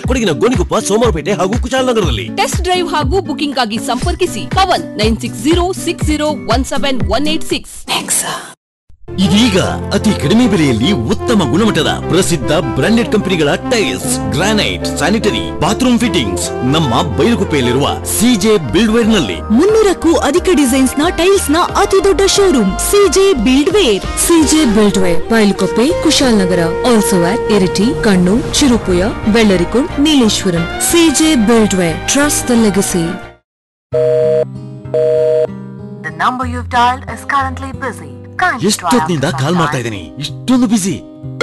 ಕೊಡಗಿನ ಗೋಣಿಕೊಪ್ಪ ಸೋಮವಾರಪೇಟೆ ಹಾಗೂ ಕುಶಾಲನಗರದಲ್ಲಿ ಟೆಸ್ಟ್ ಡ್ರೈವ್ ಹಾಗೂ ಬುಕಿಂಗ್ ಆಗಿ ಸಂಪರ್ಕಿಸಿ Pavan nine six zero six zero one seven one eight six ಇದೀಗ ಅತಿ ಕಡಿಮೆ ಬೆಲೆಯಲ್ಲಿ ಉತ್ತಮ ಗುಣಮಟ್ಟದ ಪ್ರಸಿದ್ಧ ಬ್ರಾಂಡೆಡ್ ಕಂಪನಿಗಳ tiles granite sanitary bathroom fittings ನಮ್ಮ ಬೈಲುಗುಪ್ಪೆಯಲ್ಲಿರುವ ಸಿಜೆ ಬಿಲ್ಡ್ವೇರ್ ನಲ್ಲಿ ಮುನ್ನೂರಕ್ಕೂ ಅಧಿಕ ಡಿಸೈನ್ಸ್ ನ ಟೈಲ್ಸ್ ನ ಅತಿ ದೊಡ್ಡ showroom C J buildware C J buildware Bylakuppe Kushalnagar also at Iritty Kannur Cherupuzha Vellarikundu Nileshwaram C J buildware trust the legacy The number you've dialed is currently busy. Kindly try ಎಷ್ಟೊತ್ತಿನಿಂದ after ಕಾಲ್ some ಮಾಡ್ತಾ time. ಇದ್ದೀನಿ ಇಷ್ಟೊಂದು ಬಿಸಿ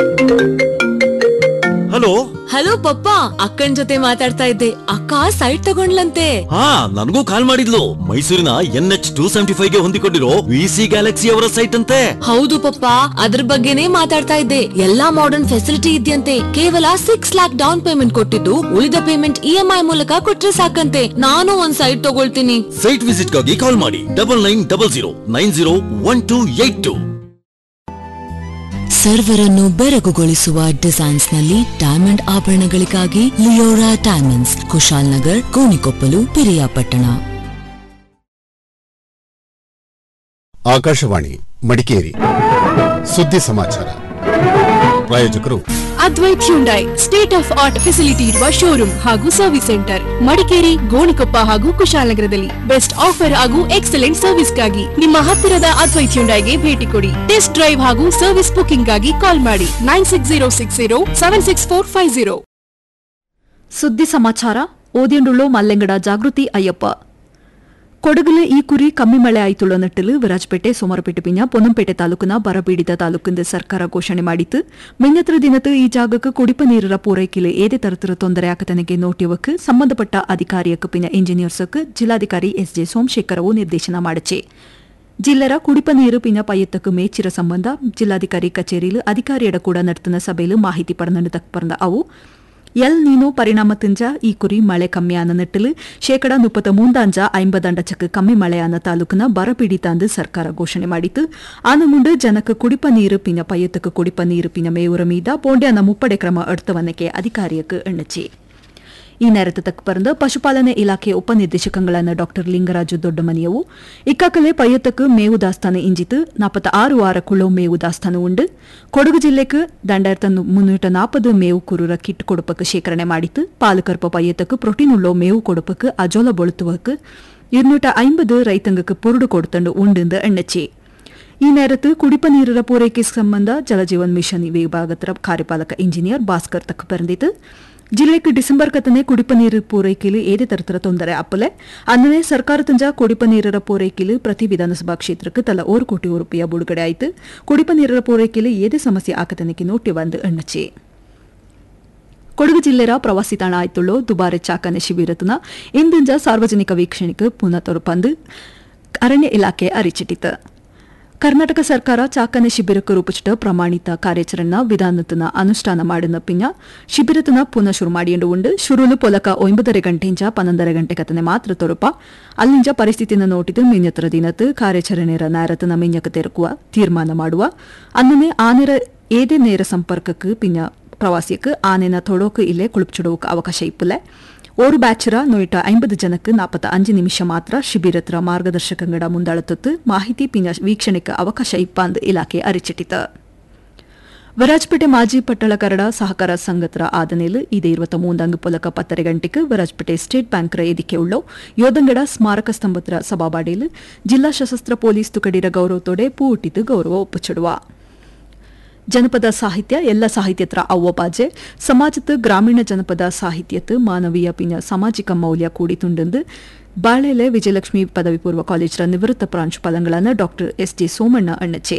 ಹಲೋ ಹಲೋ ಪಪ್ಪ ಅಕ್ಕನ್ ಜೊತೆ ಮಾತಾಡ್ತಾ ಇದ್ದೆ ಅಕ್ಕ ಸೈಟ್ ತಗೊಂಡ್ಲಂತೆ ಹಾ ನನಗೂ ಕಾಲ್ ಮಾಡಿದ್ಲು ಮೈಸೂರಿನ N H two seventy five ಗೆ ಹೊಂದಿಕೊಂಡಿರೋ ವಿ ಸಿ ಗ್ಯಾಲಕ್ಸಿ ಅವರ ಸೈಟ್ ಅಂತೆ ಹೌದು ಪಪ್ಪ ಅದ್ರ ಬಗ್ಗೆನೇ ಮಾತಾಡ್ತಾ ಇದ್ದೆ ಎಲ್ಲಾ ಮಾಡರ್ನ್ ಫೆಸಿಲಿಟಿ ಇದೆಯಂತೆ ಕೇವಲ ಸಿಕ್ಸ್ ಲ್ಯಾಕ್ ಡೌನ್ ಪೇಮೆಂಟ್ ಕೊಟ್ಟಿದ್ದು ಉಳಿದ ಪೇಮೆಂಟ್ ಇ ಎಂ ಐ ಮೂಲಕ ಕೊಟ್ರೆ ಸಾಕಂತೆ ನಾನು ಒಂದ್ ಸೈಟ್ ತಗೊಳ್ತೀನಿ ಸೈಟ್ ವಿಸಿಟ್ ಗಾಗಿ ಕಾಲ್ ಮಾಡಿ double nine double zero nine zero one two eight two ಸರ್ವರನ್ನು ಬೆರಗುಗೊಳಿಸುವ ಡಿಸೈನ್ಸ್ ನಲ್ಲಿ ಡೈಮಂಡ್ ಆಭರಣಗಳಿಗಾಗಿ ಲಿಯೋರಾ ಡೈಮಂಡ್ಸ್ ಕುಶಾಲ್ನಗರ್ ಕೋಣಿಕೊಪ್ಪಲು ಪಿರಿಯಾಪಟ್ಟಣ ಆಕಾಶವಾಣಿ ಮಡಿಕೇರಿ ಸುದ್ದಿ ಸಮಾಚಾರ ಪ್ರಾಯೋಜಕರು Advaith Hyundai state of art facility ಇರುವ ಶೋರೂಮ್ ಹಾಗೂ ಸರ್ವಿಸ್ ಸೆಂಟರ್ ಮಡಿಕೇರಿ ಗೋಣಿಕೊಪ್ಪ ಹಾಗೂ ಕುಶಾಲನಗರದಲ್ಲಿ ಬೆಸ್ಟ್ ಆಫರ್ ಹಾಗೂ ಎಕ್ಸಲೆಂಟ್ ಸರ್ವಿಸ್ಗಾಗಿ ನಿಮ್ಮ ಹತ್ತಿರದ ಅದ್ವೈತ್ ಹ್ಯುಂಡೈಗೆ ಭೇಟಿ ಕೊಡಿ ಟೆಸ್ಟ್ ಡ್ರೈವ್ ಹಾಗೂ ಸರ್ವಿಸ್ ಬುಕಿಂಗ್ ಗಾಗಿ ಕಾಲ್ ಮಾಡಿ nine six zero six zero seven six four five zero ಸುದ್ದಿ ಸಮಾಚಾರ ಓದಿಯಂಡುಳ್ಳೋ ಮಲ್ಲೆಂಗಡ ಜಾಗೃತಿ ಅಯ್ಯಪ್ಪ ಕೊಡಗಲು ಈ ಕುರಿ ಕಮ್ಮಿ ಮಳೆ ಆಯ್ತುಳ್ಳ ನಟ್ಟಲು ವಿರಾಜಪೇಟೆ ಸೋಮವಾರಪೇಟೆ ಪಿಂಜ ಪೊನ್ನಂಪೇಟೆ ತಾಲೂಕಿನ ಬರಪೀಡಿತ ತಾಲೂಕಿಂದ ಸರ್ಕಾರ ಘೋಷಣೆ ಮಾಡಿತ್ತು ಮಿನ್ನತ್ರ ದಿನತ್ತು ಈ ಜಾಗಕ್ಕೆ ಕುಡಿಪ ನೀರರ ಪೂರೈಕೆಲು ಏದೇ ತರತರ ತೊಂದರೆ ಆಕತನಿಗೆ ನೋಟಿಯವಕ್ಕೆ ಸಂಬಂಧಪಟ್ಟ ಅಧಿಕಾರಿಯಕ್ಕೆ ಪಿಂಜ ಇಂಜಿನಿಯರ್ಸಕ್ಕೆ ಜಿಲ್ಲಾಧಿಕಾರಿ ಎಸ್ ಜೆ ಸೋಮಶೇಖರವು ನಿರ್ದೇಶನ ಮಾಡಚೆ ಜಿಲ್ಲರ ಕುಡಿಪ ನೀರು ಪಿನ ಪಯ್ಯತ್ತಕ್ಕೆ ಮೇಚಿರ ಸಂಬಂಧ ಜಿಲ್ಲಾಧಿಕಾರಿ ಕಚೇರಿಲು ಅಧಿಕಾರಿಯಡ ಕೂಡ ನಡೆತನ ಸಭೆಲು ಮಾಹಿತಿ ಪಡೆದು ತಕ್ಕ ಅವು ಎಲ್ ನೀನು ಪರಿಣಾಮತಿಂಜ ಈ ಕುರಿ ಮಳೆ ಕಮ್ಮಿಯಾನ ನಿಟ್ಟಲು ಶೇಕಡ ಮುಪ್ಪತ್ತ ಮೂಂದಾಂಜ ಐಂಬದಂಡಚಕ್ಕೆ ಕಮ್ಮಿ ಮಳೆಯಾನ ತಾಲೂಕಿನ ಬರಪೀಡಿತ ಅಂದು ಸರ್ಕಾರ ಘೋಷಣೆ ಮಾಡಿತು ಆನ ಮುಂದೆ ಜನಕ್ಕೆ ಕುಡಿಪ ನೀರು ಪಿನ ಪಯ್ಯತ್ತಕ್ಕೆ ಕುಡಿಪ ನೀರು ಪಿನ ಮೇವುರ ಮೀದ ಪೋಂಡ್ಯಾನ ಮುಪ್ಪಡೆ ಕ್ರಮ ಎಡ್ತವನ್ನಕ್ಕೆ ಅಧಿಕಾರಿಯಕ್ಕೆ ಎಣ್ಣಚಿ ಈ നേരത്തെ തക്ക് പറഞ്ഞ് പശുപാലന ഇലാഖೆ ಉಪನಿರ್ದೇಶಕಗಳಾದ ಡಾಕ್ಟರ್ ಲಿಂಗರಾಜು ದೊಡ್ಡಮನಿಯವು ಇಕ್ಕಾಕಲೆ ಪಯ್ಯತ್ತಕ್ಕೆ ಮೇವು ದಾಸ್ತಾನ ಇಂಜಿತು ನಾಪತ್ತ ಆರು ವಾರಕ್ಕುಳ್ಳೋ ಮೇವು ದಾಸ್ತಾನ ಉಂಡು ಕೊಡಗು ಜಿಲ್ಲೆക്ക് രണ്ടായിരത്തി മുന്നൂറ്റ നാൽപ്പത് മേവ് കുറുറ കിറ്റ് കൊടുപ്പക്ക് ശേഖരണ ಮಾಡಿತ್ತು പാലക്കർപ്പ പയ്യത്തക്ക് പ്രോട്ടീൻ ഉള്ളോ മേವು കൊടുപ്പക്ക് അജോല ബൊളുത്തുവക്ക് ഇരുന്നൂറ്റ അമ്പത് ರೈತಂಗಕ್ಕೆ ಪುರುಡು ಕೊಡ್ತಂಡು ಉಂಡಿಂದ ಎಣ್ಣಚೆ ಈ നേരത്ത് ಕುಡಿಪ ನೀರರ ಪೂರೈಕೆ ಸಂಬಂಧ ಜಲಜೀವನ್ ಮಿಷನ್ ವಿಭಾಗದ ಕಾರ್ಯಪಾಲಕ ಇಂಜಿನಿಯರ್ ಭಾಸ್ಕರ್ ತಕ್ಕ പറഞ്ഞിട്ട് ಜಿಲ್ಲೆಗೆ ಡಿಸೆಂಬರ್ ಕತ್ತನೆ ಕುಡಿಪ ನೀರು ಪೂರೈಕೆಲು ಏದೇ ತರತರ ತೊಂದರೆ ಅಪ್ಪಲೆ ಅನ್ನನೆ ಸರ್ಕಾರದಿಂದ ಕುಡಿಪ ನೀರರ ಪೂರೈಕೆಲು ಪ್ರತಿ ವಿಧಾನಸಭಾ ಕ್ಷೇತ್ರಕ್ಕೆ ತಲಾ ಓರು ಕೋಟಿ ರೂಪಾಯಿ ಬಿಡುಗಡೆ ಆಯಿತು ಕುಡಿಪ ನೀರರ ಪೂರೈಕೆಲು ಏದೇ ಸಮಸ್ಯೆ ಆಕತನಕ್ಕೆ ನೋಟಿ ಬಂದು ಎಣ್ಣಚೆ ಕೊಡಗು ಜಿಲ್ಲೆಯ ಪ್ರವಾಸಿ ತಾಣ ಆಯ್ತುಳ್ಳೋ ದುಬಾರೆ ಚಾಕನೆ ಶಿಬಿರತನ ಇಂದಿಂಜ ಸಾರ್ವಜನಿಕ ವೀಕ್ಷಣೆಗೆ ಪುನಃ ತರುಪಂದು ಅರಣ್ಯ ಇಲಾಖೆ ಅರಿಚಿಟ್ಟಿತು ಕರ್ನಾಟಕ ಸರ್ಕಾರ ಚಾಕನೆ ಶಿಬಿರಕ್ಕೆ ರೂಪಿಸಿದ ಪ್ರಮಾಣಿತ ಕಾರ್ಯಾಚರಣೆ ವಿಧಾನತನ ಅನುಷ್ಠಾನ ಮಾಡಿದ ಪಿಂಜ ಶಿಬಿರತನ ಪುನಃ ಶುರು ಮಾಡಿಯಂಡು ಉಂಡು ಶುರುಲು ಪೊಲಕ ಒಂಬತ್ತರೆ ಗಂಟೆಂಚ ಪನ್ನೊಂದರ ಗಂಟೆ ಕತನೆ ಮಾತ್ರ ತೊರಪ ಅಲ್ಲಿಂಜ ಪರಿಸ್ಥಿತಿನ ನೋಟಿದು ಮಿಂಜತ್ರ ದಿನತ್ ಕಾರ್ಯಾಚರಣೆರ ನೇರತನ ಮಿಂಜಕ ತೆರಕುವ ತೀರ್ಮಾನ ಮಾಡುವ ಅನ್ನನೆ ಆನೆರ ಏದೇ ನೇರ ಸಂಪರ್ಕಕ್ಕೆ ಪಿಂಜ ಪ್ರವಾಸಿಯಕ್ಕೆ ಆನೆನ ತೊಡೋಕೆ ಇಲ್ಲೇ ಕುಳುಪ್ಚಿಡೋಕೆ ಅವಕಾಶ ಇಪ್ಪಲೆ ಓರು ಬ್ಯಾಚರ ನೋಯಿಟ ಐಂಬದು ಜನಕ್ಕೆ ನಾಪತ್ತ ಅಂಜು ನಿಮಿಷ ಮಾತ್ರ ಶಿಬಿರತ್ರ ಮಾರ್ಗದರ್ಶಕಂಗಡ ಮುಂದಾಳತತ್ತು ಮಾಹಿತಿ ಪಿಂಜ ವೀಕ್ಷಣೆಗೆ ಅವಕಾಶ ಇಪ್ಪಂದು ಇಲಾಖೆ ಅರಿಚಿಟ್ಟಿತು ವರಾಜ್ಪೇಟೆ ಮಾಜಿ ಪಟ್ಟಳಕರಡ ಸಹಕಾರ ಸಂಘತರ ಆದನೇಲು ಇದೇ ಇರುವತ್ತ ಮೂಂದಂಗು ಪೊಲಕ ಪತ್ತರೆ ಗಂಟೆಗೆ ವರಾಜ್ಪೇಟೆ ಸ್ಟೇಟ್ ಬ್ಯಾಂಕ್ರ ಎದಿಕೆ ಉಳ್ಳೋ ಯೋದಂಗಡ ಸ್ಮಾರಕ ಸ್ತಂಭತ್ರ ಸಭಾಬಾಡೇಲು ಜಿಲ್ಲಾ ಸಶಸ್ತ್ರ ಪೊಲೀಸ್ ತುಕಡಿರ ಗೌರವತೋಡೆ ಪೂ ಹುಟ್ಟಿತು ಗೌರವ ಒಪ್ಪುಚಿಡುವ ಜನಪದ ಸಾಹಿತ್ಯ ಎಲ್ಲ ಸಾಹಿತ್ಯತ್ರ ಅವ್ವಪಾಜೆ ಸಮಾಜದ ಗ್ರಾಮೀಣ ಜನಪದ ಸಾಹಿತ್ಯತ್ ಮಾನವೀಯ ಪಿನ ಸಾಮಾಜಿಕ ಮೌಲ್ಯ ಕೂಡಿತುಂಡೆಂದು ಬಾಳೆಲೆ ವಿಜಯಲಕ್ಷ್ಮಿ ಪದವಿ ಪೂರ್ವ ಕಾಲೇಜರ ನಿವೃತ್ತ ಪ್ರಾಂಶುಪಾಲಗಳಾದ ಡಾಕ್ಟರ್ ಎಸ್ ಜೆ ಸೋಮಣ್ಣ ಅಣ್ಣಚೆ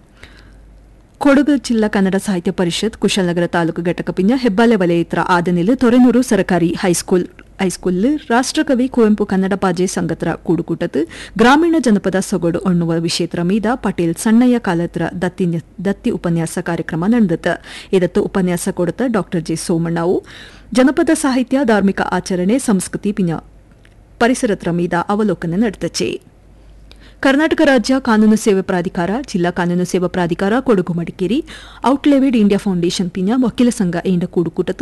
ಕೊಡಗು ಜಿಲ್ಲಾ ಕನ್ನಡ ಸಾಹಿತ್ಯ ಪರಿಷತ್ ಕುಶಲನಗರ ತಾಲೂಕು ಘಟಕ ಪಿಂಜ ಹೆಬ್ಬಾಲೆ ವಲಯತ್ರ ಆದನೆಲು ತೊರೆನೂರು ಸರಕಾರಿ ಹೈಸ್ಕೂಲ್ ಹೈಸ್ಕೂಲ್ ರಾಷ್ಟ್ರಕವಿ ಕುವೆಂಪು ಕನ್ನಡ ಪಾಜೆ ಸಂಗತ್ರ ಕೂಡುಕೂಟತ್ ಗ್ರಾಮೀಣ ಜನಪದ ಸೊಗಡು ಅನ್ನುವ ವಿಷಯತ್ರ ಮೀದ ಪಟೇಲ್ ಸಣ್ಣಯ್ಯ ಕಾಲತ್ರ ದತ್ತಿ ದತ್ತಿ ಉಪನ್ಯಾಸ ಕಾರ್ಯಕ್ರಮ ನಡೆದತ ಇದತ್ತು ಉಪನ್ಯಾಸ ಕೊಡುತ್ತ ಡಾಕ್ಟರ್ ಜೆ ಸೋಮಣ್ಣವು ಜನಪದ ಸಾಹಿತ್ಯ ಧಾರ್ಮಿಕ ಆಚರಣೆ ಸಂಸ್ಕೃತಿ ಪಿನ ಪರಿಸರತ್ರ ಮೀದ ಅವಲೋಕನ ನಡೆದಚೆ ಕರ್ನಾಟಕ ರಾಜ್ಯ ಕಾನೂನು ಸೇವೆ ಪ್ರಾಧಿಕಾರ ಜಿಲ್ಲಾ ಕಾನೂನು ಸೇವಾ ಪ್ರಾಧಿಕಾರ ಕೊಡಗು ಮಡಿಕೇರಿ ಔಟ್ಲೆವಿಡ್ ಇಂಡಿಯಾ ಫೌಂಡೇಶನ್ ಪಿನ ವಕೀಲ ಸಂಘ ಎಂಡ ಕೂಡುಕೂಟತ್